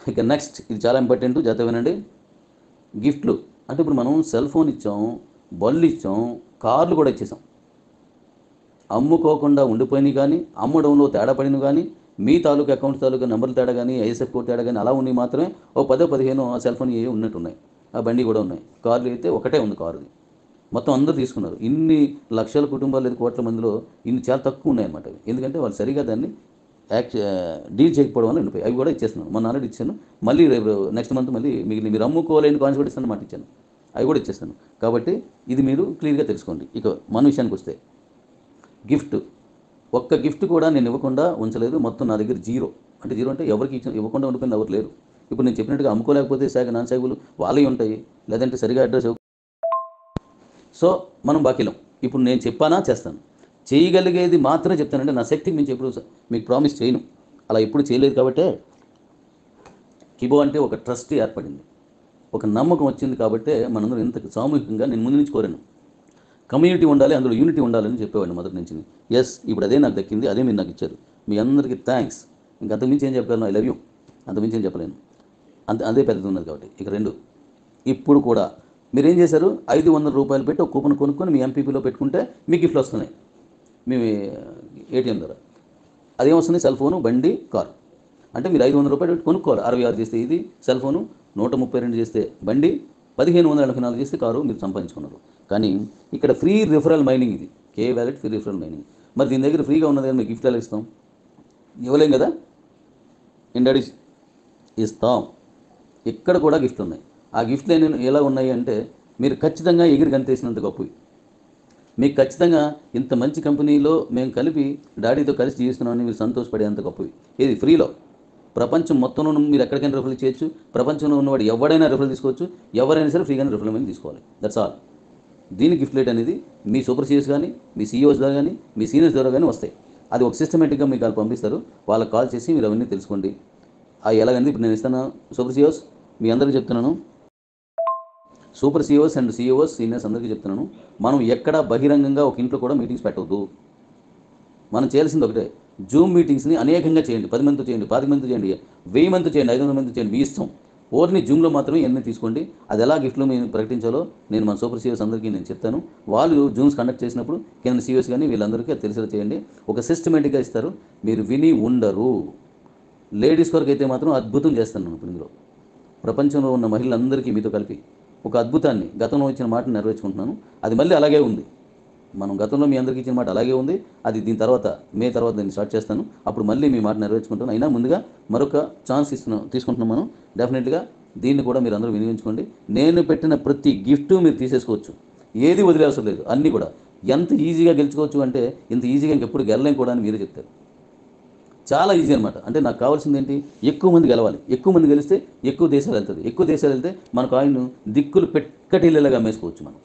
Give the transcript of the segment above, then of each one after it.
ఇక నెక్స్ట్ ఇది చాలా ఇంపార్టెంట్ జాగ్రత్త వినండి గిఫ్ట్లు అంటే ఇప్పుడు మనం సెల్ ఫోన్ ఇచ్చాం బళ్ళు ఇచ్చాం కార్లు కూడా ఇచ్చేసాం అమ్ముకోకుండా ఉండిపోయినాయి కానీ అమ్మడంలో తేడా పడినవి కానీ మీ తాలూకా అకౌంట్ తాలూకా నెంబర్లు తేడా కానీ ఐఎస్ఎఫ్ కోడ్ తేడా కానీ అలా ఉన్నాయి మాత్రమే ఓ పదో పదిహేను ఆ సెల్ ఫోన్ ఏ ఉన్నట్టున్నాయి ఆ బండి కూడా ఉన్నాయి కార్లు అయితే ఒకటే ఉంది కారుది మొత్తం అందరూ తీసుకున్నారు ఇన్ని లక్షల కుటుంబాలు లేదా కోట్ల మందిలో ఇన్ని చాలా తక్కువ ఉన్నాయన్నమాట అవి. ఎందుకంటే వాళ్ళు సరిగా దాన్ని యాక్ట్ డీల్ చేయకపోవడం వల్ల ఉండిపోయి అవి కూడా ఇచ్చేస్తున్నాను మొన్న ఆల్రెడీ ఇచ్చాను మళ్ళీ రేపు నెక్స్ట్ మంత్ మళ్ళీ మిగిలిన మీరు అమ్ముకోలేని కాయిన్స్ కూడా ఇస్తాను మాట ఇచ్చాను అవి కూడా ఇచ్చేస్తాను కాబట్టి ఇది మీరు క్లియర్గా తెలుసుకోండి ఇక మన విషయానికి వస్తే గిఫ్ట్ ఒక్క గిఫ్ట్ కూడా నేను ఇవ్వకుండా ఉంచలేదు మొత్తం నా దగ్గర జీరో అంటే జీరో అంటే ఎవరికి ఇచ్చిన ఇవ్వకుండా ఉండిపోయింది ఎవరు లేరు ఇప్పుడు నేను చెప్పినట్టుగా అమ్ముకోలేకపోతే శాఖ నాన్ శాఖలు వాళ్ళవి ఉంటాయి లేదంటే సరిగా అడ్రస్ సో మనం బాకీలం ఇప్పుడు నేను చెప్పానా చేస్తాను చేయగలిగేది మాత్రమే చెప్తానంటే నా శక్తికి మించి ఎప్పుడు మీకు ప్రామిస్ చేయను అలా ఎప్పుడు చేయలేదు కాబట్టే కిబో అంటే ఒక ట్రస్ట్ ఏర్పడింది ఒక నమ్మకం వచ్చింది కాబట్టే మనందరం ఇంత సామూహికంగా నేను ముందు నుంచి కోరాను కమ్యూనిటీ ఉండాలి అందులో యూనిటీ ఉండాలని చెప్పేవాడిని మొదటి నుంచి ఎస్ ఇప్పుడు అదే నాకు దక్కింది అదే మీరు నాకు ఇచ్చారు మీ అందరికీ థ్యాంక్స్ ఇంక అంతకుమించి ఏం చెప్పగలను ఐ లవ్ యూ అంతకుమించి ఏం చెప్పలేను అంత అదే పెద్దది ఉన్నది కాబట్టి ఇక రెండు ఇప్పుడు కూడా మీరు ఏం చేశారు ఐదు వందల రూపాయలు పెట్టి ఒక కూపన్ కొనుక్కొని మీ ఎంపీపీలో పెట్టుకుంటే మీకు గిఫ్ట్లు వస్తున్నాయి మీ ఏటీఎం ద్వారా అదేమొస్తుంది సెల్ ఫోను బండి కారు అంటే మీరు ఐదు వందల రూపాయలు పెట్టి కొనుక్కోవాలి అరవై ఆరు చేస్తే ఇది సెల్ ఫోను నూట ముప్పై రెండు చేస్తే బండి పదిహేను వందల ఎనభై నాలుగు చేస్తే కారు మీరు సంపాదించుకున్నారు కానీ ఇక్కడ ఫ్రీ రిఫరల్ మైనింగ్ ఇది K wallet free referral mining మరి దీని దగ్గర ఫ్రీగా ఉన్నది కానీ మీకు గిఫ్ట్ ఎలా ఇస్తాం ఇవ్వలేం కదా ఇండడి ఇస్తాం ఇక్కడ కూడా గిఫ్ట్ ఉన్నాయి ఆ గిఫ్ట్లు నేను ఎలా ఉన్నాయి అంటే మీరు ఖచ్చితంగా ఎగిరి గంతేసినంత గొప్పవి మీకు ఖచ్చితంగా ఇంత మంచి కంపెనీలో మేము కలిపి డాడీతో కలిసి జీవిస్తున్నామని మీరు సంతోషపడేంత గొప్పవి ఇది ఫ్రీలో ప్రపంచం మొత్తంలో ఉన్న మీరు ఎక్కడికైనా రిఫర్ చేయొచ్చు ప్రపంచంలో ఉన్నవాడు ఎవడైనా రిఫర్ తీసుకోవచ్చు ఎవరైనా సరే ఫ్రీగానే రిఫర్ మీద తీసుకోవాలి దట్స్ ఆల్ దీని గిఫ్ట్ రేట్ అనేది మీ సూపర్ సీఎస్ కానీ మీ సీఈఓస్ ద్వారా కానీ మీ సీనియర్స్ ద్వారా కానీ వస్తాయి అది ఒక సిస్టమేటిక్గా మీకు వాళ్ళు పంపిస్తారు వాళ్ళకి కాల్ చేసి మీరు అవన్నీ తెలుసుకోండి ఆ ఎలాగండి ఇప్పుడు నేను ఇస్తాను సూపర్ సీఈఓస్ మీ అందరికీ చెప్తున్నాను super CEOs and CEOs seniors అందరికీ చెప్తున్నాను మనం ఎక్కడ బహిరంగంగా ఒక ఇంట్లో కూడా మీటింగ్స్ పెట్టవద్దు మనం చేయాల్సింది ఒకటే జూమ్ మీటింగ్స్ని అనేకంగా చేయండి పది మందితో చేయండి పది మందితో చేయండి వెయ్యి మందితో చేయండి ఐదు వందల మందితో చేయండి మీ ఇష్టం ఓన్లీ జూమ్లో మాత్రమే ఎన్ని తీసుకోండి అది ఎలా గిఫ్ట్లో మేము ప్రకటించాలో నేను మన సూపర్ సీఎస్ అందరికీ నేను చెప్తాను వాళ్ళు జూమ్స్ కండక్ట్ చేసినప్పుడు కింద సీఎస్ కానీ వీళ్ళందరికీ అది తెలిసేలా చేయండి ఒక సిస్టమేటిక్గా ఇస్తారు మీరు విని ఉండరు లేడీస్ వరకు అయితే మాత్రం అద్భుతం చేస్తాను నేను ఇప్పుడు ఇందులో ప్రపంచంలో ఉన్న మహిళలందరికీ మీతో కలిపి ఒక అద్భుతాన్ని గతంలో ఇచ్చిన మాటను నెరవేర్చుకుంటున్నాను అది మళ్ళీ అలాగే ఉంది మనం గతంలో మీ అందరికీ ఇచ్చిన మాట అలాగే ఉంది అది దీని తర్వాత మే తర్వాత నేను స్టార్ట్ చేస్తాను అప్పుడు మళ్ళీ మీ మాట నెరవేర్చుకుంటాను అయినా ముందుగా మరొక ఛాన్స్ ఇస్తున్నాం తీసుకుంటున్నాం మనం డెఫినెట్గా దీన్ని కూడా మీరు అందరూ వినియోగించుకోండి నేను పెట్టిన ప్రతి గిఫ్ట్ మీరు తీసేసుకోవచ్చు ఏది వదిలేవసరం లేదు అన్నీ కూడా ఎంత ఈజీగా గెలుచుకోవచ్చు అంటే ఇంత ఈజీగా ఇంకెప్పుడు గెలలేం కూడా అని మీరే చెప్తారు చాలా ఈజీ అనమాట అంటే నాకు కావాల్సింది ఏంటి ఎక్కువ మంది గెలవాలి ఎక్కువ మంది గెలిస్తే ఎక్కువ దేశాలు వెళ్తుంది ఎక్కువ దేశాలు వెళ్తే మన కాయిన్ దిక్కులు పెక్కటిల్లగా అమ్మేసుకోవచ్చు మనం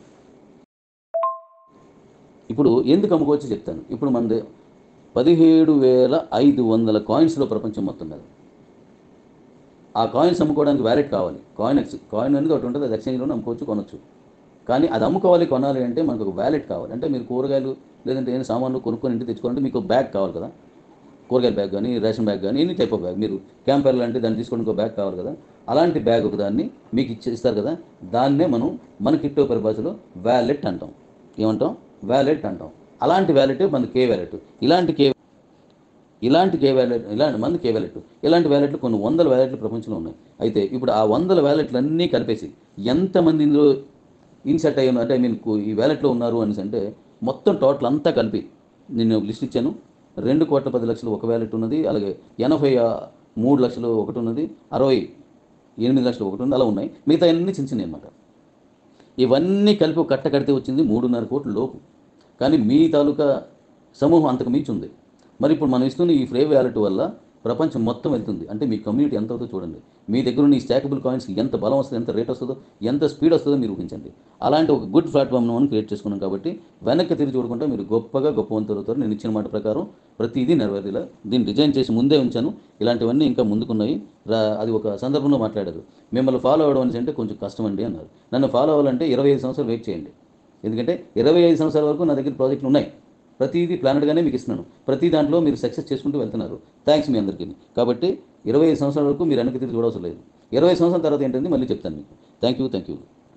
ఇప్పుడు ఎందుకు అమ్ముకోవచ్చు చెప్తాను ఇప్పుడు మనది పదిహేడు వేల ఐదు వందల కాయిన్స్లో ప్రపంచం మొత్తం మీద ఆ కాయిన్స్ అమ్ముకోవడానికి వ్యాలెట్ కావాలి కాయిన్ ఎక్స్ కాయిన్ అనేది ఒకటి ఉంటుంది అది ఎక్స్చేంజ్లో అమ్ముకోవచ్చు కొనొచ్చు కానీ అది అమ్ముకోవాలి కొనాలి అంటే మనకు ఒక వ్యాలెట్ కావాలి అంటే మీరు కూరగాయలు లేదంటే ఏదైనా సామాన్లు కొనుక్కొని ఇంటికి తెచ్చుకోవాలంటే మీకు బ్యాగ్ కావాలి కదా కూరగాయల బ్యాగ్ కానీ రేషన్ బ్యాగ్ కానీ ఎనీ టైప్ ఆఫ్ బ్యాగ్ మీరు క్యాంపర్ లాంటి దాన్ని తీసుకోవడానికి ఒక బ్యాగ్ కావాలి కదా అలాంటి బ్యాగ్ ఒక దాన్ని మీకు ఇచ్చి ఇస్తారు కదా దాన్నే మనం మన కిట్టో పరిభాషలో వ్యాలెట్ అంటాం ఏమంటాం వ్యాలెట్ అంటాం అలాంటి వ్యాలెట్ మన కే వ్యాలెట్ ఇలాంటి కే ఇలాంటి కే వ్యాలెట్ ఇలాంటి మంది కే వ్యాలెట్ ఇలాంటి వ్యాలెట్లు కొన్ని వందల వ్యాలెట్లు ప్రపంచంలో ఉన్నాయి అయితే ఇప్పుడు ఆ వందల వ్యాలెట్లు అన్నీ కలిపేసి ఎంతమంది ఇందులో ఇన్సెట్ అయ్యాను అంటే ఐ మీన్ ఈ వ్యాలెట్లో ఉన్నారు అనేసి అంటే మొత్తం టోటల్ అంతా కలిపి నేను లిస్ట్ ఇచ్చాను రెండు కోట్ల పది లక్షలు ఒక వ్యాలెట్ ఉన్నది అలాగే ఎనభై ఆ, మూడు లక్షలు ఒకటి ఉన్నది అరవై ఎనిమిది లక్షలు ఒకటి ఉంది అలా ఉన్నాయి మిగతా అన్ని చిన్న చిన్నవి అనమాట ఇవన్నీ కలిపి ఒక కట్ట కడితే వచ్చింది మూడున్నర కోట్ల లోపు కానీ మీ తాలూకా సమూహం అంతకు మించి ఉంది మరి ఇప్పుడు మనం ఇస్తున్న ఈ ఫ్రే వ్యాలెట్ వల్ల ప్రపంచం మొత్తం వెళ్తుంది అంటే మీ కమ్యూనిటీ ఎంత అవుతుందో చూడండి మీ దగ్గర ఉన్న ఈ స్టాకబుల్ కాయిన్స్కి ఎంత బలం వస్తుందో ఎంత రేట్ వస్తుందో ఎంత స్పీడ్ వస్తుందో మీరు ఊహించండి అలాంటి ఒక గుడ్ ప్లాట్ఫామ్ మనం క్రియేట్ చేసుకున్నాం కాబట్టి వెనక్కి తిరిగి చూడకుండా మీరు గొప్పగా గొప్పవంతులు అవుతారు నేను ఇచ్చిన మాట ప్రకారం ప్రతిదీ నెరవేరేలా దీన్ని డిజైన్ చేసి ముందే ఉంచాను ఇలాంటివన్నీ ఇంకా ముందుకున్నాయి రా అది ఒక సందర్భంలో మాట్లాడారు మిమ్మల్ని ఫాలో అవ్వడం అనేసి అంటే కొంచెం కష్టం అండి అన్నారు నన్ను ఫాలో అవ్వాలంటే ఇరవై ఐదు సంవత్సరాలు వెయిట్ చేయండి ఎందుకంటే ఇరవై ఐదు సంవత్సరాల వరకు నా దగ్గర ప్రాజెక్టులు ఉన్నాయి ప్రతిదీ ప్లానెడ్గానే మీకు ఇస్తున్నాను ప్రతి దాంట్లో మీరు సక్సెస్ చేసుకుంటూ వెళ్తున్నారు థ్యాంక్స్ మీ అందరికీ కాబట్టి ఇరవై ఐదు సంవత్సరాల వరకు మీరు వెనక్కి తిరిగి చూడవసరం లేదు ఇరవై సంవత్సరాల తర్వాత ఏంటంటే మళ్ళీ చెప్తాను మీకు థ్యాంక్ యూ థ్యాంక్ యూ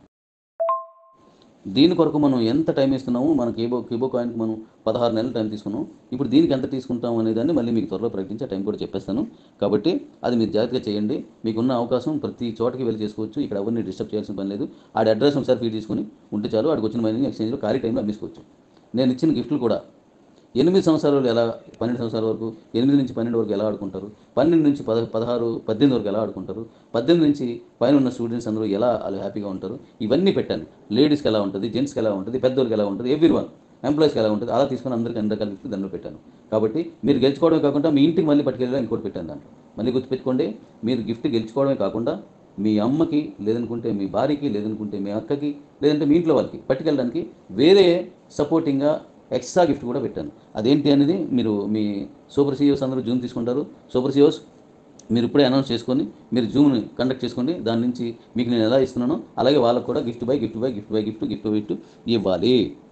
దీని కొరకు మనం ఎంత టైం ఇస్తున్నామో మన కీబో కీబో కాయిన్కి మనం పదహారు నెలల టైం తీసుకున్నాం ఇప్పుడు దీనికి ఎంత తీసుకుంటాం అనే దాన్ని మళ్ళీ మీకు త్వరలో ప్రకటించే టైం కూడా చెప్పేస్తాను కాబట్టి అది మీరు జాగ్రత్తగా చేయండి మీకున్న అవకాశం ప్రతి చోటకి వెళ్ళి చేసుకోవచ్చు ఇక్కడ ఎవరిని డిస్టర్బ్ చేయాల్సిన పని లేదు ఆడి అడ్రస్ ఒకసారి ఫీడ్ తీసుకుని ఉంటే చాలు ఆడికి వచ్చిన మైనింగ్ ఎక్స్చేంజ్లో ఖాళీ టైంలో అమ్మేసుకోవచ్చు నేను ఇచ్చిన గిఫ్ట్లు కూడా ఎనిమిది సంవత్సరాలు ఎలా పన్నెండు సంవత్సరాల వరకు ఎనిమిది నుంచి పన్నెండు వరకు ఎలా ఆడుకుంటారు పన్నెండు నుంచి పద పదహారు పద్దెనిమిది వరకు ఎలా ఆడుకుంటారు పద్దెనిమిది నుంచి పైన ఉన్న స్టూడెంట్స్ అందరూ ఎలా వాళ్ళు హ్యాపీగా ఉంటారు ఇవన్నీ పెట్టాను లేడీస్కి ఎలా ఉంటుంది జెంట్స్కి ఎలా ఉంటుంది పెద్దోళ్ళకి ఎలా ఉంటుంది ఎవ్రీ వన్ ఎంప్లాయీస్కి ఎలా ఉంటుంది అలా తీసుకొని అందరికీ అన్ని రకాల గిఫ్ట్లు దాంట్లో పెట్టాను కాబట్టి మీరు గెలుచుకోవడమే కాకుండా మీ ఇంటికి మళ్ళీ పట్టుకెళ్ళి ఇంకోటి పెట్టాను దాంట్లో మళ్ళీ గుర్తుపెట్టుకోండి మీరు గిఫ్ట్ గెలుచుకోవడమే కాకుండా మీ అమ్మకి లేదనుకుంటే మీ భార్యకి లేదనుకుంటే మీ అక్కకి లేదంటే మీ ఇంట్లో వాళ్ళకి పట్టుకెళ్ళడానికి వేరే సపోర్టింగ్గా ఎక్స్ట్రా గిఫ్ట్ కూడా పెట్టాను అదేంటి అనేది మీరు మీ సూపర్ సీఈఓస్ అందరూ జూమ్ తీసుకుంటారు సూపర్ సీఈఓస్ మీరు ఇప్పుడే అనౌన్స్ చేసుకొని మీరు జూమ్ని కండక్ట్ చేసుకోండి దాని నుంచి మీకు నేను ఎలా ఇస్తున్నానో అలాగే వాళ్ళకు కూడా gift by gift by gift by gift gift by gift ఇవ్వాలి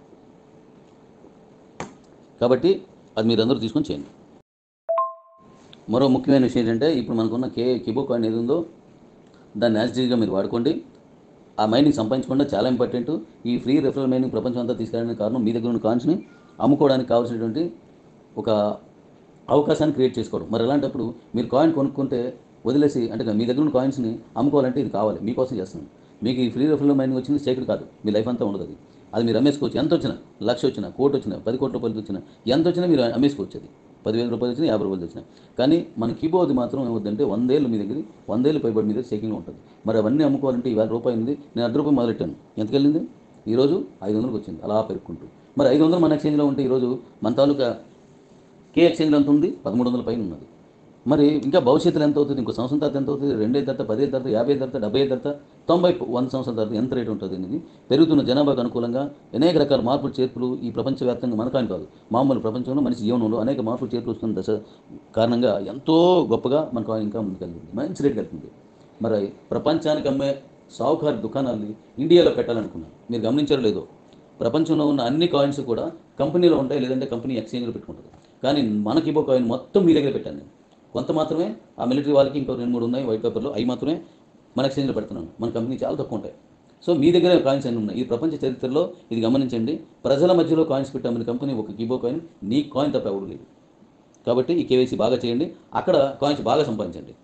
కాబట్టి అది మీరు అందరూ తీసుకొని చేయండి మరో ముఖ్యమైన విషయం ఏంటంటే ఇప్పుడు మనకున్న కే కిబో కాయిన్ ఏది ఉందో దాన్ని యాజిటీగా మీరు వాడుకోండి ఆ మైనింగ్ సంపాదించకుండా చాలా ఇంపార్టెంట్ ఈ ఫ్రీ రెఫరల్ మైనింగ్ ప్రపంచం అంతా తీసుకెళ్ళడానికి కారణం మీ దగ్గర ఉన్న కాయిన్స్ని అమ్ముకోవడానికి కావాల్సినటువంటి ఒక అవకాశాన్ని క్రియేట్ చేసుకోవడం మరి అలాంటప్పుడు మీరు కాయిన్ కొనుక్కుంటే వదిలేసి అంటే మీ దగ్గర ఉన్న కాయిన్స్ని అమ్ముకోవాలంటే ఇది కావాలి మీకోసం చేస్తున్నాను మీకు ఈ ఫ్రీ రెఫరల్ మైనింగ్ వచ్చింది సేకడ్ కాదు మీ లైఫ్ అంతా ఉండదు అది అది మీరు అమ్మేసుకోవచ్చు ఎంత వచ్చినా లక్ష వచ్చినా కోటి వచ్చినా పది కోట్ల రూపాయలు వచ్చినా ఎంత వచ్చినా మీరు అమ్మేసుకోవచ్చు అది పదివేల రూపాయలు వచ్చినా యాభై రూపాయలు వచ్చినా కానీ మన కీబోర్డ్ మాత్రం ఏమవుతుందంటే వందేళ్ళు మీ దగ్గర వందేళ్ళు పైబడి మీ దగ్గర చెకింగ్లో ఉంటుంది మరి అవన్నీ అమ్ముకోవాలంటే ఇవాళ రూపాయి ఉంది నేను అర్ధ రూపాయి మొదలెట్టాను ఎంతకు వెళ్ళింది ఈరోజు ఐదు వందలకు వచ్చింది అలా పెరుక్కుంటూ మరి ఐదు వందలు మన ఎక్స్చేంజ్లో ఉంటే ఈరోజు మన తాలూకా కే ఎక్స్చేంజ్లో ఎంత ఉంది పదమూడు వందల పైన ఉన్నది మరి ఇంకా భవిష్యత్తులో ఎంత అవుతుంది ఇంకో సంవత్సరం తర్వాత ఎంత అవుతుంది రెండేళ్ళ తర్వాత పదేళ్ళ తర్వాత యాభై తర్వాత డెబ్బై ఏళ్ళ తర్వాత తొంభై వంద సంవత్సరాల తర్వాత ఎంత రేటు ఉంటుంది అనేది పెరుగుతున్న జనాభాకు అనుకూలంగా అనేక రకాల మార్పులు చేర్పులు ఈ ప్రపంచవ్యాప్తంగా మనకాని కాదు మామూలు ప్రపంచంలో మనిషి జీవనంలో అనేక మార్పులు చేర్పులు వస్తున్న దశ కారణంగా ఎంతో గొప్పగా మనకు ఇంకా ముందుకెళ్తుంది మంచి రేటు వెళ్తుంది మరి ప్రపంచానికి అమ్మే సావుకారు దుకాణాలని ఇండియాలో పెట్టాలనుకున్నాను మీరు గమనించారో లేదో ప్రపంచంలో ఉన్న అన్ని కాయిన్స్ కూడా కంపెనీలో ఉంటాయి లేదంటే కంపెనీ ఎక్స్చేంజ్లో పెట్టుకుంటుంది కానీ మనకి ఇవ్వ కాయిన్ మొత్తం మీ దగ్గర పెట్టాను నేను కొంత మాత్రమే ఆ మిలిటరీ వాళ్ళకి ఇంకో రెండు మూడు ఉన్నాయి వైట్ పేపర్లో అవి మాత్రమే మన ఎక్స్చేంజ్లో పెడుతున్నాను మన కంపెనీ చాలా తక్కువ ఉంటాయి సో మీ దగ్గర కాయిన్స్ అన్ని ఉన్నాయి ఈ ప్రపంచ చరిత్రలో ఇది గమనించండి ప్రజల మధ్యలో కాయిన్స్ పెట్టామని కంపెనీ ఒక కీబో కాయిన్ నీ కాయిన్ తప్ప ఎవరు లేదు కాబట్టి ఈ కేవైసీ బాగా చేయండి అక్కడ కాయిన్స్ బాగా సంపాదించండి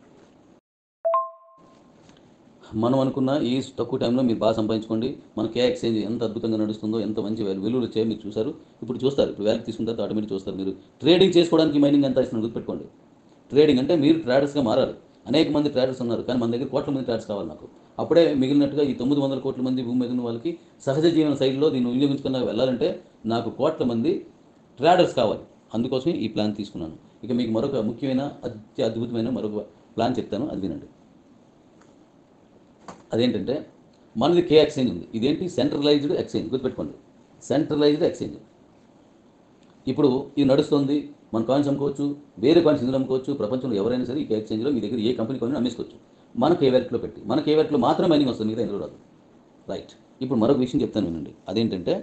మనం అనుకున్న ఈ తక్కువ టైంలో మీరు బాగా సంపాదించుకోండి మన కే ఎక్స్చేంజ్ ఎంత అద్భుతంగా నడుస్తుందో ఎంత మంచి వాల్యూ విలువలు వచ్చాయో మీరు చూసారు ఇప్పుడు చూస్తారు ఇప్పుడు వ్యాల్యూ తీసుకున్న తర్వాత ఆటోమేటిక్ చూస్తారు మీరు ట్రేడింగ్ చేసుకోవడానికి మైనింగ్ ఎంత ఇస్తున్నారు గుర్తుపెట్టుకోండి ట్రేడింగ్ అంటే మీరు ట్రేడర్స్గా మారాలి అనేక మంది ట్రేడర్స్ ఉన్నారు కానీ మన దగ్గర కోట్ల మంది ట్రేడర్స్ కావాలి నాకు అప్పుడే మిగిలినట్టుగా ఈ తొమ్మిది వందల కోట్ల మంది భూమి మీద ఉన్న వాళ్ళకి సహజ జీవన శైలిలో దీన్ని వినియోగించుకున్న వెళ్ళాలంటే నాకు కోట్ల మంది ట్రేడర్స్ కావాలి అందుకోసమే ఈ ప్లాన్ తీసుకున్నాను ఇక మీకు మరొక ముఖ్యమైన అత్య అద్భుతమైన మరొక ప్లాన్ చెప్తాను అది వినండి అదేంటంటే మనది కే ఎక్స్చేంజ్ ఉంది ఇదేంటి సెంట్రలైజ్డ్ ఎక్స్చేంజ్ గుర్తుపెట్టుకోండి సెంట్రలైజ్డ్ ఎక్స్చేంజ్ ఇప్పుడు ఇది నడుస్తుంది మన కాయిన్స్ అమ్ముకోవచ్చు వేరే కాయిన్స్ ఇందులో అమ్ముకోవచ్చు ప్రపంచంలో ఎవరైనా సరే ఈ కే ఎక్స్చేంజ్లో మీ దగ్గర ఏ కంపెనీ కాయిన్ అమ్మేసుకోవచ్చు మన కే వ్యాలెట్లో పెట్టి మన కే వ్యాలెట్లో మాత్రమే మైనింగ్ వస్తుంది మిగతా ఎందులో రాదు రైట్ ఇప్పుడు మరొక విషయం చెప్తాను వినండి అదేంటంటే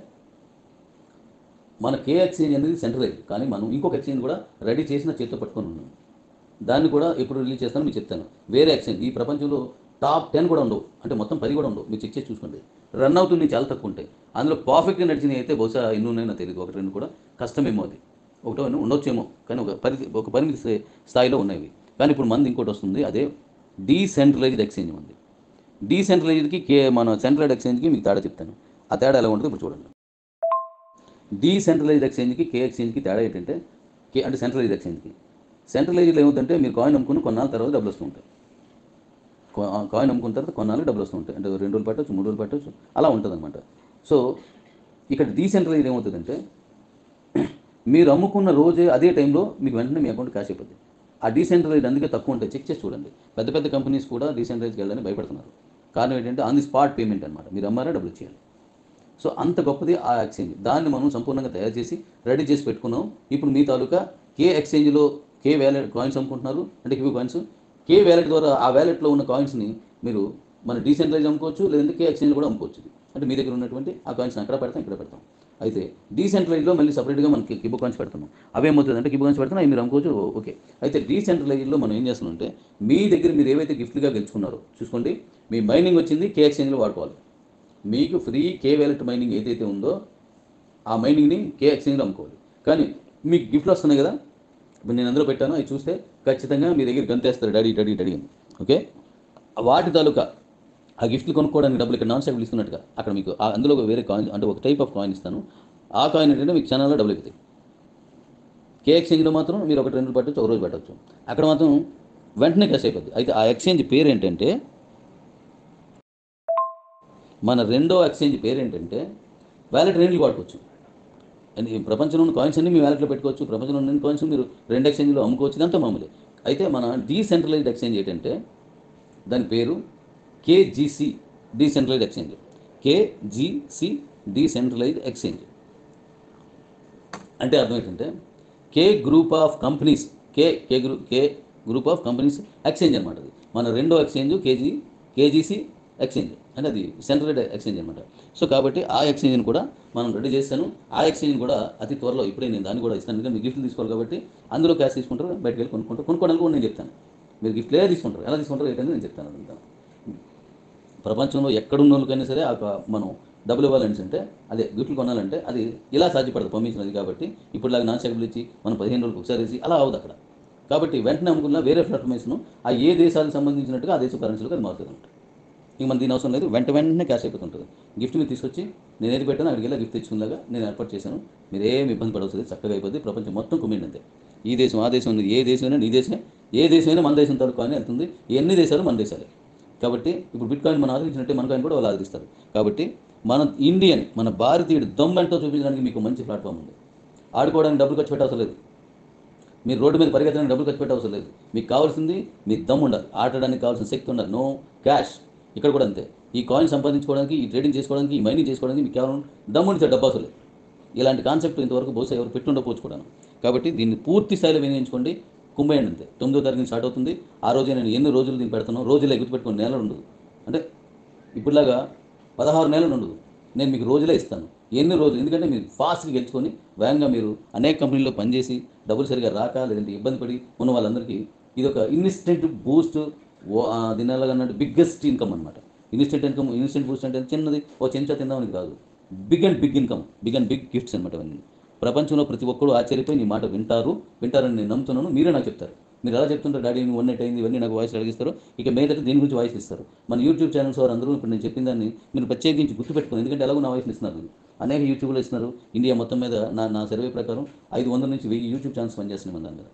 మన కే ఎక్స్చేంజ్ అనేది సెంట్రలైజ్ కానీ మనం ఇంకొక ఎక్స్చేంజ్ కూడా రెడీ చేసిన చేతితో పట్టుకొని ఉన్నాం దాన్ని కూడా ఎప్పుడు రిలీజ్ చేస్తానో మీకు చెప్తాను వేరే ఎక్స్చేంజ్ ఈ ప్రపంచంలో టాప్ టెన్ కూడా ఉండవు అంటే మొత్తం పది కూడా ఉండవు మీరు చెక్ చేసి చూసుకోండి రన్ అవుతుంది చాలా తక్కువ ఉంటాయి అందులో పర్ఫెక్ట్గా నడిచినవి అయితే బహుశా ఎన్ని ఉన్నాయో నాకు తెలియదు ఒకటి రెండు కూడా కష్టమేమో అది ఒకటో ఎన్నో ఉండొచ్చేమో కానీ ఒక పరిధి ఒక పరిమితి స్థాయి- స్థాయిలో ఉన్నాయి కానీ ఇప్పుడు మంది ఇంకోటి వస్తుంది అదే డీసెంట్రలైజ్డ్ ఎక్స్చేంజ్ మంది డీసెంట్రలైజ్డ్కి కే మన సెంట్రలైజ్డ్ ఎక్స్చేంజ్కి మీకు తేడా చెప్తాను ఆ తేడా ఎలా ఉంటుందో ఇప్పుడు చూడండి డీసెంట్రలైజ్డ్ ఎక్స్చేంజ్కి కే ఎక్స్చేంజ్కి తేడా ఏంటంటే కే అంటే సెంట్రలైజ్డ్ ఎక్స్చేంజ్కి సెంట్రలైజ్డ్లో ఏమవుతుందంటే మీరు కాయిన్ అమ్ముకుని కొన్నాళ్ళ తర్వాత డబ్బులు వస్తూ ఉంటాయి కో- కాయిన్ అమ్ముకున్న తర్వాత కొన్నాళ్ళు డబ్బులు వస్తూ ఉంటాయి అంటే రెండు రోజులు పట్టవచ్చు మూడు రోజులు పట్టవచ్చు అలా ఉంటుంది అనమాట సో ఇక్కడ డీసెంట్రలైజ్డ్ ఏమవుతుందంటే మీరు అమ్ముకున్న రోజే అదే టైంలో మీకు వెంటనే మీ అకౌంట్ క్యాష్ అయిపోతుంది ఆ డీసెంట్రలైజ్డ్ అందుకే తక్కువ ఉంటాయి చెక్ చేసి చూడండి పెద్ద పెద్ద కంపెనీస్ కూడా డీసెంట్రలైజ్కి వెళ్ళడానికి భయపడుతున్నారు కారణం ఏంటంటే ఆన్ ది స్పాట్ పేమెంట్ అనమాట మీరు అమ్మారా డబ్బులు ఇచ్చేయాలి సో అంత గొప్పది ఆ ఎక్స్చేంజ్ దాన్ని మనం సంపూర్ణంగా తయారు చేసి రెడీ చేసి పెట్టుకున్నాం ఇప్పుడు మీ తాలూకా కే ఎక్స్చేంజ్లో కే వ్యాలెట్ కాయిన్స్ అమ్ముకుంటున్నారు అంటే కివీ కాయిన్స్ కే వ్యాలెట్ ద్వారా ఆ వ్యాలెట్లో ఉన్న కాయిన్స్ని మీరు మన డీసెంట్రలైజ్ అమ్ముకోవచ్చు లేదంటే కే ఎక్స్చేంజ్ కూడా అమ్ముకోవచ్చు అంటే మీ దగ్గర ఉన్నటువంటి ఆ కాయిన్స్ అక్కడ పెడతాం ఇక్కడ పెడతాం అయితే డీసెంట్రలైజ్లో మళ్ళీ సపరేట్గా మనకి కిబో కాయిన్స్ పెడుతున్నాం అవి ఏమవుతుంది అంటే కిబో కాయిన్స్ పెడుతున్నా అవి మీరు అమ్ముకోవచ్చు ఓకే అయితే డీసెంట్రలైజ్లో మనం ఏం చేస్తున్నామంటే మీ దగ్గర మీరు ఏవైతే గిఫ్ట్గా గెలుచుకున్నారో చూసుకోండి మీ మైనింగ్ వచ్చింది కే ఎక్స్చేంజ్లో వాడుకోవాలి మీకు ఫ్రీ కే వ్యాలెట్ మైనింగ్ ఏదైతే ఉందో ఆ మైనింగ్ని కే ఎక్స్చేంజ్లో అమ్ముకోవాలి కానీ మీకు గిఫ్ట్లు వస్తున్నాయి కదా ఇప్పుడు నేను అందులో పెట్టాను అవి చూస్తే ఖచ్చితంగా మీ దగ్గర గంతేస్తారు డాడీ డాడీ డాడీ అని ఓకే వాటి తాలూకా ఆ గిఫ్ట్లు కొనుక్కోవడానికి డబ్బులు ఇక్కడ నాన్ స్టాక్ ఇస్తున్నట్టుగా అక్కడ మీకు ఆ- అందులో ఒక వేరే కాయిన్ అంటే ఒక టైప్ ఆఫ్ కాయిన్ ఇస్తాను ఆ కాయిన్ ఏంటంటే మీకు ఛానల్లో డబ్బులు అవుతాయి కే ఎక్స్చేంజ్లో మాత్రం మీరు ఒకటి రెండు పెట్టచ్చు ఒక రోజు పెట్టచ్చు అక్కడ మాత్రం వెంటనే క్యాష్ అయిపోద్ది అయితే ఆ ఎక్స్చేంజ్ పేరు ఏంటంటే మన రెండో ఎక్స్చేంజ్ పేరు ఏంటంటే వ్యాలెట్ రెండులు వాడుకోవచ్చు అండ్ ఈ ప్రపంచంలో ఉన్న కాయిన్స్ అన్ని మీ వ్యాలెట్లో పెట్టుకోవచ్చు ప్రపంచంలో ఉన్న కాయిన్స్ మీరు రెండు ఎక్స్చేంజ్లో అమ్ముకోవచ్చు ఇదంతా మామూలే అయితే మన డీసెంట్రలైజ్డ్ ఎక్స్చేంజ్ ఏంటంటే దాని పేరు KGC decentralised exchange KGC decentralised exchange అంటే అర్థం ఏంటంటే K group of companies K K group K group of companies exchange అనమాట అది మన రెండో ఎక్స్చేంజ్ కేజీ కేజీసీ ఎక్స్చేంజ్ అంటే అది సెంట్రల్ ఎక్స్చేంజ్ అనమాట సో కాబట్టి ఆ ఎక్స్చేంజ్ని కూడా మనం రెడీ చేస్తాను ఆ ఎక్స్చేంజ్ కూడా అతి త్వరలో ఇప్పుడే నేను దాన్ని కూడా ఇస్తాను ఎందుకంటే మీరు గిఫ్ట్లు తీసుకోవాలి కాబట్టి అందులో క్యాష్ తీసుకుంటారు బయటకు వెళ్ళి కొనుక్కుంటారు కొనుక్కోవడానికి కూడా నేను చెప్తాను మీరు గిఫ్ట్లే తీసుకుంటారు ఎలా తీసుకుంటారు ఏంటంటే నేను చెప్తాను అదంతా ప్రపంచంలో ఎక్కడున్న వాళ్ళకైనా సరే ఆ క- మనం డబ్బులు ఇవ్వాలని అంటే అదే గిఫ్ట్లు కొనాలంటే అది ఇలా సాధ్యపడదు పర్మిషన్ అది కాబట్టి ఇప్పుడులాగా నాన్ స్టాక్లు ఇచ్చి మనం పదిహేను రోజులకు ఒకసారి వేసి అలా అవ్వదు అక్కడ కాబట్టి వెంటనే అమ్ముకున్న వేరే ప్లాట్ఫామ్స్ను ఆ ఏ దేశాలకు సంబంధించినట్టుగా ఆ దేశ కరెన్సీలకు అది మారుతుంది అనమాట ఇంక మన దీని అవసరం లేదు వెంట వెంటనే క్యాష్ అయిపోతుంటుంది గిఫ్ట్ మీరు తీసుకొచ్చి నేను ఏది పెట్టాను అక్కడికి వెళ్ళి గిఫ్ట్ తెచ్చుకునేలాగా నేను ఏర్పాటు చేశాను మీరు ఏం ఇబ్బంది పడవసలేదు చక్కగా అయిపోద్ది ప్రపంచం మొత్తం కుమ్మిండి అంతే ఈ దేశం ఆ దేశం ఉంది ఏ దేశమైనా నీ దేశమే ఏ దేశమైనా మన దేశం తాలూకు కానీ వెళ్తుంది ఎన్ని దేశాలు మన దేశాలే కాబట్టి ఇప్పుడు బిట్ కాయిన్ మనం ఆదరించినట్టే మన కాయిన్ కూడా వాళ్ళు ఆదరిస్తారు కాబట్టి మన ఇండియన్ మన భారతీయుడు దమ్మెంతో చూపించడానికి మీకు మంచి ప్లాట్ఫామ్ ఉంది ఆడుకోవడానికి డబ్బులు ఖర్చు పెట్టవసరం లేదు మీరు రోడ్డు మీద పరిగెత్తడానికి డబ్బులు ఖర్చు పెట్టవసరం లేదు మీకు కావాల్సింది మీ దమ్ము ఉండాలి ఆడడానికి కావాల్సిన శక్తి ఉండాలి నో క్యాష్ ఇక్కడ కూడా అంతే ఈ కాయిన్ సంపాదించుకోవడానికి ఈ ట్రేడింగ్ చేసుకోవడానికి ఈ మైనింగ్ చేసుకోవడానికి మీకు కేవలం దమ్ము ఉంటే డబ్బు అవసరం లేదు ఇలాంటి కాన్సెప్ట్ ఇంతవరకు బహుశా ఎవరు పెట్టుండకపోవచ్చు కూడా కాబట్టి దీన్ని పూర్తి స్థాయిలో వినియోగించుకోండి కుంభేయండి అంతే తొమ్మిదో తారీఖు స్టార్ట్ అవుతుంది ఆ రోజే నేను ఎన్ని రోజులు దీన్ని పెడతానో రోజులే గుర్తుపెట్టుకుని నెల ఉండదు అంటే ఇప్పుడులాగా పదహారు నెలలు ఉండదు నేను మీకు రోజులే ఇస్తాను ఎన్ని రోజులు ఎందుకంటే మీరు ఫాస్ట్గా గెలుచుకొని వేగంగా మీరు అనేక కంపెనీల్లో పనిచేసి డబ్బులు సరిగా రాక లేదంటే ఇబ్బంది పడి ఉన్న వాళ్ళందరికీ ఇది ఒక ఇన్స్టెంట్ బూస్ట్ దీని అన్నట్టు బిగ్గెస్ట్ ఇన్కమ్ అనమాట ఇన్స్టెంట్ ఇన్కమ్ ఇన్స్టెంట్ బూస్ట్ అంటే చిన్నది ఓ చెంచా తిందామని కాదు big and big income big and big gifts అనమాట అవన్నీ ప్రపంచంలో ప్రతి ఒక్కరు ఆశ్చర్యపోయి నీ మాట వింటారు వింటారని నేను నమ్ముతున్నాను మీరే నాకు చెప్తారు మీరు ఎలా చెప్తుంటారు డాడీ నువ్వు వన్ అయింది ఇవన్నీ నాకు వాయిస్ అడిగిస్తారు ఇక మీద దీని గురించి వాయిస్ ఇస్తారు మన యూట్యూబ్ ఛానల్స్ వారు అందరూ ఇప్పుడు నేను చెప్పిన దాన్ని మీరు ప్రత్యేకించి గుర్తుపెట్టుకోండి ఎందుకంటే ఎలాగో నా వాయిస్ ఇస్తున్నారు అనేక యూట్యూబ్లో ఇస్తున్నారు ఇండియా మొత్తం మీద నా నా సర్వే ప్రకారం ఐదు వందల నుంచి వెయ్యి యూట్యూబ్ ఛానల్స్ పనిచేస్తున్నాయి మన దాని మీద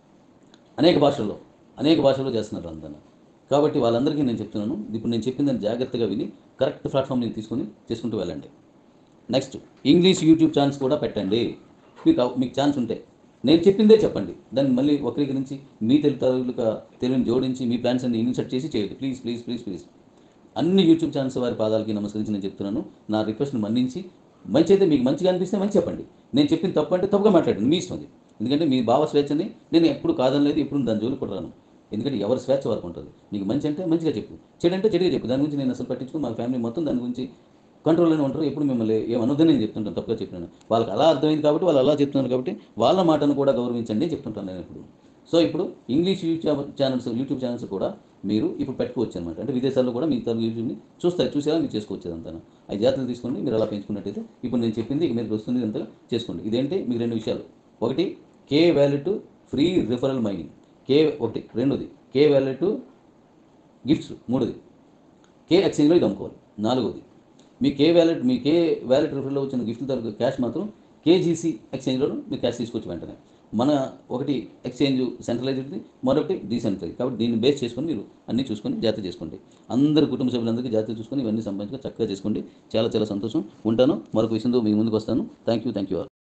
అనేక భాషల్లో అనేక భాషల్లో చేస్తున్నారు అందరూ కాబట్టి వాళ్ళందరికీ నేను చెప్తున్నాను ఇప్పుడు నేను చెప్పిందని జాగ్రత్తగా విని కరెక్ట్ ప్లాట్ఫామ్ నేను తీసుకొని చేసుకుంటూ వెళ్ళండి నెక్స్ట్ ఇంగ్లీష్ యూట్యూబ్ ఛానల్స్ కూడా పెట్టండి మీకు అవ- మీకు ఛాన్స్ ఉంటే నేను చెప్పిందే చెప్పండి దాన్ని మళ్ళీ వక్రీకరించి మీ తెలుగు తాలూకా తెలుగుని జోడించి మీ ప్లాన్స్ అన్ని ఇన్సర్ట్ చేసి చేయండి ప్లీజ్ ప్లీజ్ ప్లీజ్ ప్లీజ్ అన్ని యూట్యూబ్ ఛానల్స్ వారి పాదాలకి నమస్కరించి నేను చెప్తున్నాను నా రిక్వెస్ట్ని మన్నించి మంచి అయితే మీకు మంచిగా అనిపిస్తే మంచి చెప్పండి నేను చెప్పిన తప్పు అంటే తప్పుగా మాట్లాడండి మీ ఇష్టం అది ఎందుకంటే మీ భావ స్వేచ్ఛని నేను ఎప్పుడు కాదనలేదు ఎప్పుడు దాని జోలికి కూడా రాను ఎందుకంటే ఎవరి స్వేచ్ఛ వరకు ఉంటుంది మీకు మంచి అంటే మంచిగా చెప్పు చెడు అంటే చెడుగా చెప్పు దాని గురించి నేను అసలు పట్టించుకుని మా ఫ్యామిలీ మొత్తం దాని గురించి కంట్రోల్లోనే ఉంటారు ఎప్పుడు మిమ్మల్ని ఏమనొద్దని నేను చెప్తుంటాను తప్పుగా చెప్పినాను వాళ్ళకి అలా అర్థమైంది కాబట్టి వాళ్ళు అలా చెప్తున్నారు కాబట్టి వాళ్ళ మాటను కూడా గౌరవించండి అని చెప్తుంటాను నేను ఇప్పుడు సో ఇప్పుడు English YouTube channels YouTube channels కూడా మీరు ఇప్పుడు పెట్టుకోవచ్చు అనమాట అంటే విదేశాల్లో కూడా మీ తెలుగు యూట్యూబ్ని చూస్తారు చూసేలా మీరు చేసుకోవచ్చు అదంతా ఐదు జాతరలు తీసుకోండి మీరు అలా పెంచుకున్నట్టయితే ఇప్పుడు నేను చెప్పింది ఇక మీరు వస్తుంది అంతా చేసుకోండి ఇదేంటి మీకు రెండు విషయాలు ఒకటి K wallet free referral mining K ఒకటి రెండోది కే వ్యాలెట్ గిఫ్ట్స్ మూడోది కే ఎక్స్చేంజ్లో ఇది అమ్ముకోవాలి నాలుగోది మీ కే వ్యాలెట్ మీ కే వ్యాలెట్ రిఫర్లో వచ్చిన గిఫ్ట్ తరగతి క్యాష్ మాత్రం కేజీసీ ఎక్స్చేంజ్లో మీరు క్యాష్ తీసుకొచ్చి వెంటనే మన ఒకటి ఎక్స్చేంజ్ సెంట్రలైజ్డ్ మరొకటి డీసెంట్రలైజ్ కాబట్టి దీన్ని బేస్ చేసుకొని మీరు అన్నీ చూసుకొని జాగ్రత్త చేసుకోండి అందరు కుటుంబ సభ్యులందరికీ జాగ్రత్త చూసుకొని ఇవన్నీ సంబంధించి చక్కగా చేసుకోండి చాలా చాలా సంతోషం ఉంటాను మరొక విషయంతో మీ ముందుకు వస్తాను థ్యాంక్ యూ థ్యాంక్ యూ